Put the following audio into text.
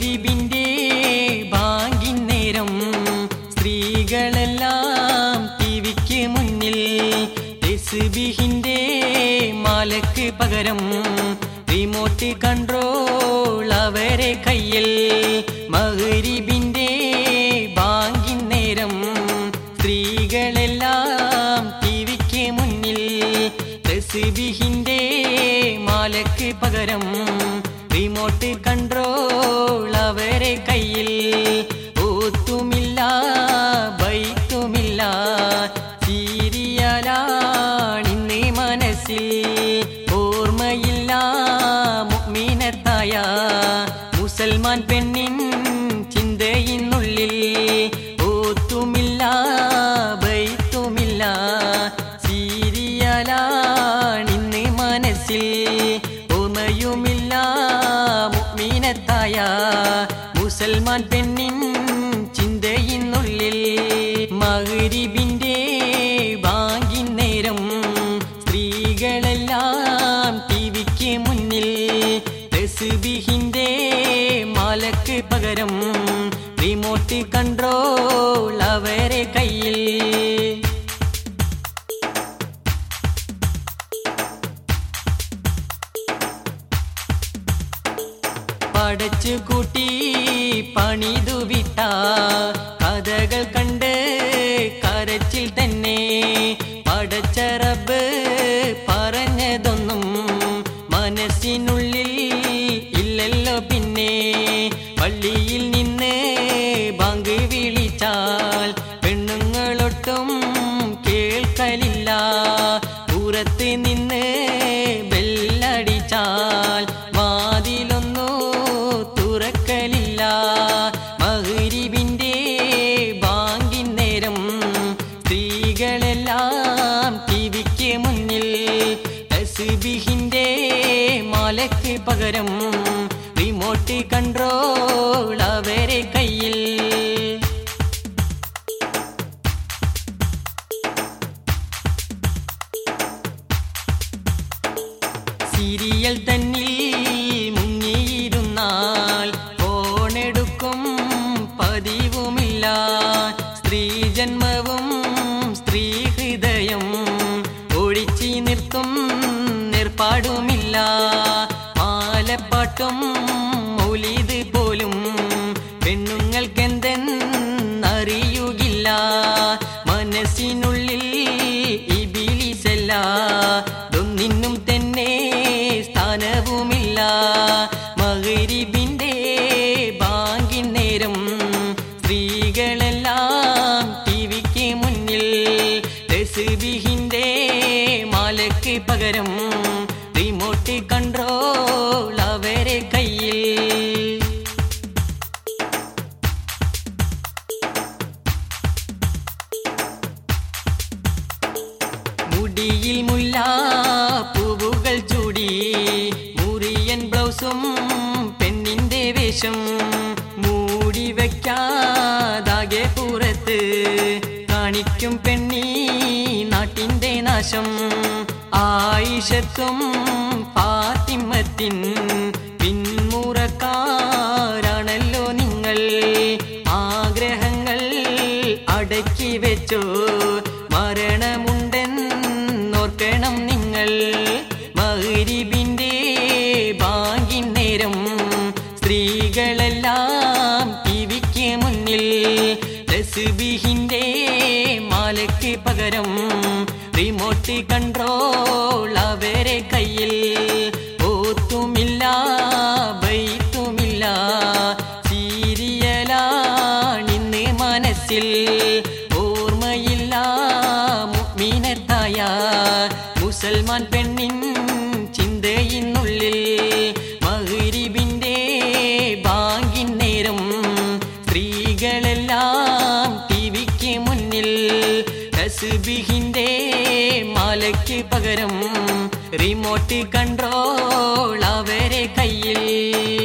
മകരിബിന്റെ ബാങ്കിൻ നേരം സ്ത്രീകളെല്ലാം ടിവിക്ക് മുന്നിൽ തെസ്ബിഹിന്റെ മാലക്ക് പകരം റിമോട്ട് കൺട്രോൾ അവരെ കയ്യിൽ മകരിബിന്റെ ബാങ്കിൻ നേരം സ്ത്രീകളെല്ലാം ടിവിക്ക് മുന്നിൽ തെസ്ബിഹിന്റെ മാലക്ക് പകരം റിമോട്ട് കൺട്രോൾ അവരെ കയ്യിൽ ഓത്തുമില്ല ബൈത്തുമില്ല സീരിയലാണിന്ന് മനസ്സിൽ ഓർമ്മയില്ല മുഗ്മീനത്തായ മുസൽമാൻ പെണ്ണിൻ ചിന്തയിന്നുള്ളിൽ ഓത്തുമില്ല ബൈത്തുമില്ല സീരിയലാണിന്ന് മനസ്സിൽ ഓർമ്മയുമില്ല മുഗ്മീനത്തായ മുസൽമാൻ പെണ്ണിൻ ചിന്തയിന്നുള്ളിൽ മകരിബിന്റെ ബാങ്കിൻ നേരം സ്ത്രീകളെല്ലാം ടിവിക്ക് മുന്നിൽ തെസ്ബിഹിന്റെ മാലക്ക് പകരം റിമോട്ട് കൺട്രോൾ അവരെ കയ്യിൽ പടച്ചു കൂട്ടി പണിതു വിട്ട കഥകൾ കണ്ട് കരച്ചിൽ തന്നെ പടച്ച റബ്ബ് പറഞ്ഞതൊന്നും മനസ്സിനുള്ളിൽ ഇല്ലല്ലോ പിന്നെ പള്ളിയിൽ നിന്ന് ബാങ്ക് വിളിച്ചാൽ പെണ്ണുങ്ങളൊട്ടും കേൾക്കലില്ല പുറത്ത് നിന്ന് ബെല്ലടിച്ചാൽ വാതിലൊന്നു തുറക്കലില്ല മകരിബിന്റെ ബാങ്കിൻ നേരം സ്ത്രീകളെല്ലാം ടിവിക്ക് മുന്നിൽ തസ്ബിഹിന്റെ മാലക്ക് പകരം റിമോട്ട് കൺട്രോൾ അവരെ കയ്യിൽ സീരിയൽ തന്നിൽ മുങ്ങിയിരുന്നാൽ ഫോണെടുക്കും പതിവുമില്ല സ്ത്രീ ജന്മവും സ്ത്രീ ഹൃദയം ഒഴിച്ചു നിർത്തും നേർപ്പാടുമില്ല മാലപ്പാട്ടും മൗലിത് പോലും പെണ്ണുങ്ങൾക്കെന്തെന്നറിയുകില്ല മനസ്സിനുള്ളിൽ ഇബിലിസല്ല ഒന്നിനും തന്നെ സ്ഥാനവുമില്ല മകരിബിന്റെ ബാങ്കിൻ നേരം സ്ത്രീകളെല്ലാം ടിവിക്ക് മുന്നിൽ തെസ്ബിഹിന്റെ മാലക്ക് പകരം റിമോട്ട് കൺട്രോൾ അവരെ കയ്യിൽ മുടിയിൽ മുല്ല പൂവുകൾ ചൂടി മുറിയൻ ബ്ലൗസും പെണ്ണിന്റെ വേഷം മൂടി വെക്കാതാകെ പുറത്ത് കാണിക്കും പെണ്ണി നാട്ടിന്റെ നാശം ആയിഷത്തും ഫാത്തിമത്തിൻ പിന്മുറക്കാരാണല്ലോ നിങ്ങൾ ആഗ്രഹങ്ങൾ അടക്കി വെച്ചോ മരണമുണ്ടെന്നോർക്കണം നിങ്ങൾ മകരിബിന്റെ ബാങ്കിൻ നേരം സ്ത്രീകളെല്ലാം ടിവിക്ക് മുന്നിൽ തസ്ബിഹിന്റെ മാലയ്ക്ക് പകരം റിമോട്ട് കൺട്രോൾ അവരെ കയ്യിൽ ഓത്തുമില്ല ബൈത്തുമില്ല സീരിയലാണിന്ന് മനസ്സിൽ ഓർമ്മയില്ല മുഗ്മീനത്തായ മുസൽമാൻ പെണ്ണിൻ ചിന്തയിന്നുള്ളിൽ മകരിബിന്റെ ബാങ്കിൻ നേരം സ്ത്രീകളെല്ലാം ടിവിക്ക് മുന്നിൽ തസ്ബിഹിന്റെ മാലയ്ക്ക് പകരം റിമോട്ട് കൺട്രോൾ അവരെ കയ്യിൽ